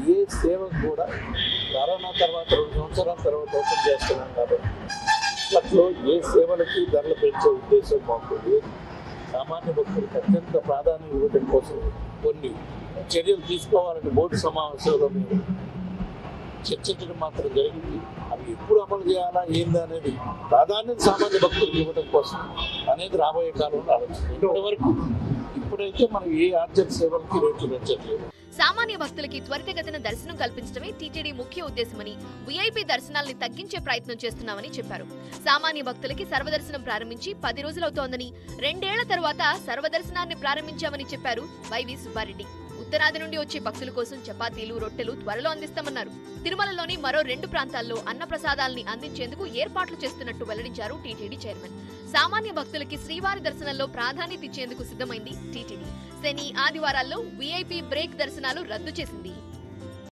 ఏ సేవ కూడా కరోనా తర్వాత రెండు సంవత్సరాల తర్వాత ఓపెన్ చేస్తున్నాం కాబట్టి అప్పట్లో ఏ సేవలకి ధరలు పెంచే ఉద్దేశం మాకు లేదు సామాన్య భక్తులకు అత్యంత ప్రాధాన్యం ఇవ్వడం కోసం కొన్ని చర్యలు తీసుకోవాలని బోర్డు సమావేశంలో మేము చర్చించడం మాత్రం జరిగింది అవి ఎప్పుడు అమలు చేయాలా ఏంది అనేది ప్రాధాన్యత సామాన్య భక్తులకు ఇవ్వడం కోసం అనేది రాబోయే కాలంలో ఆలోచన ఇప్పటి వరకు ఇప్పుడైతే మనం ఏ ఆర్జన సేవలకి రేట్లు పెంచట్లేదు సామాన్య భక్తులకి త్వరితగతిన దర్శనం కల్పించడమే టీటీడీ ముఖ్య ఉద్దేశమని వీఐపీ దర్శనాల్ని తగ్గించే ప్రయత్నం చేస్తున్నామని చెప్పారు సామాన్య భక్తులకి సర్వదర్శనం ప్రారంభించి పది రోజులవుతోందని రెండేళ్ల తరువాత సర్వదర్శనాన్ని ప్రారంభించామని చెప్పారు వైవి సుబ్బారెడ్డి ఉత్తరాది నుండి వచ్చే భక్తుల కోసం చపాతీలు రొట్టెలు త్వరలో అందిస్తామన్నారు తిరుమలలోని మరో రెండు ప్రాంతాల్లో అన్న ప్రసాదాల్ని అందించేందుకు ఏర్పాట్లు చేస్తున్నట్టు వెల్లడించారు టీటీడీ చైర్మన్ సామాన్య భక్తులకి శ్రీవారి దర్శనంలో ప్రాధాన్యత ఇచ్చేందుకు సిద్ధమైంది టీటీడీ శని ఆదివారాల్లో వీఐపీ బ్రేక్ దర్శనాలు రద్దు చేసింది